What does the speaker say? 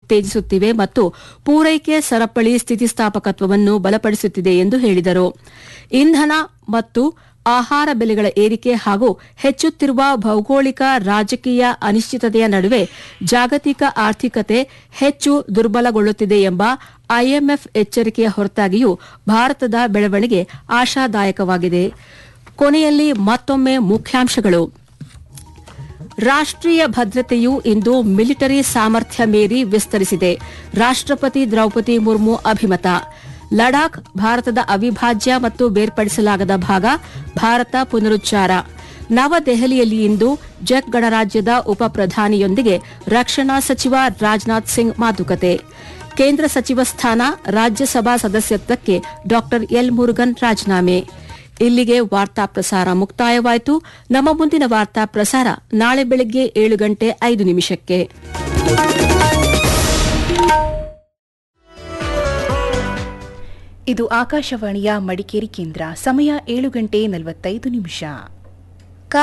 ಉತ್ತೇಜಿಸುತ್ತಿವೆ ಮತ್ತು ಪೂರೈಕೆ ಸರಪಳಿ ಸ್ಥಿತಿಸ್ಥಾಪಕತ್ವವನ್ನು ಬಲಪಡಿಸುತ್ತಿದೆ ಎಂದು ಹೇಳಿದರು ಇಂಧನ ಮತ್ತು ಆಹಾರ ಬೆಲೆಗಳ ಏರಿಕೆ ಹಾಗೂ ಹೆಚ್ಚುತ್ತಿರುವ ಭೌಗೋಳಿಕ ರಾಜಕೀಯ ಅನಿಶ್ಚಿತತೆಯ ನಡುವೆ ಜಾಗತಿಕ ಆರ್ಥಿಕತೆ ಹೆಚ್ಚು ದುರ್ಬಲಗೊಳ್ಳುತ್ತಿದೆ ಎಂಬ ಐಎಂಎಫ್ ಎಚ್ಚರಿಕೆಯ ಹೊರತಾಗಿಯೂ ಭಾರತದ ಬೆಳವಣಿಗೆ ಆಶಾದಾಯಕವಾಗಿದೆ ಕೊನೆಯಲ್ಲಿ ಮತ್ತೊಮ್ಮೆ ಮುಖ್ಯಾಂಶಗಳು ರಾಷ್ಟ್ರೀಯ ಭದ್ರತೆಯು ಇಂದು ಮಿಲಿಟರಿ ಸಾಮರ್ಥ್ಯ ಮೀರಿ ವಿಸ್ತರಿಸಿದೆ ರಾಷ್ಟ್ರಪತಿ ದ್ರೌಪದಿ ಮುರ್ಮು ಅಭಿಮತ ಲಡಾಖ್ ಭಾರತದ ಅವಿಭಾಜ್ಯ ಮತ್ತು ಬೇರ್ಪಡಿಸಲಾಗದ ಭಾಗ ಭಾರತ ಪುನರುಚ್ಚಾರ ನವದೆಹಲಿಯಲ್ಲಿ ಇಂದು ಜೆಕ್ ಗಣರಾಜ್ಯದ ಉಪ ಪ್ರಧಾನಿಯೊಂದಿಗೆ ರಕ್ಷಣಾ ಸಚಿವ ರಾಜನಾಥ್ ಸಿಂಗ್ ಮಾತುಕತೆ ಕೇಂದ್ರ ಸಚಿವ ಸ್ಥಾನ ರಾಜ್ಯಸಭಾ ಸದಸ್ಯತ್ವಕ್ಕೆ ಡಾ ಎಲ್ ಮುರುಗನ್ ರಾಜೀನಾಮೆ ಇಲ್ಲಿಗೆ ವಾರ್ತಾ ಪ್ರಸಾರ ಮುಕ್ತಾಯವಾಯಿತು ನಮ್ಮ ಮುಂದಿನ ವಾರ್ತಾ ಪ್ರಸಾರ ನಾಳೆ ಬೆಳಗ್ಗೆ ಏಳು ಗಂಟೆ ಐದು ನಿಮಿಷಕ್ಕೆ ಇದು ಆಕಾಶವಾಣಿಯ ಮಡಿಕೇರಿ ಕೇಂದ್ರ ಸಮಯ ಏಳು ಗಂಟೆ ನಲವತ್ತೈದು ನಿಮಿಷ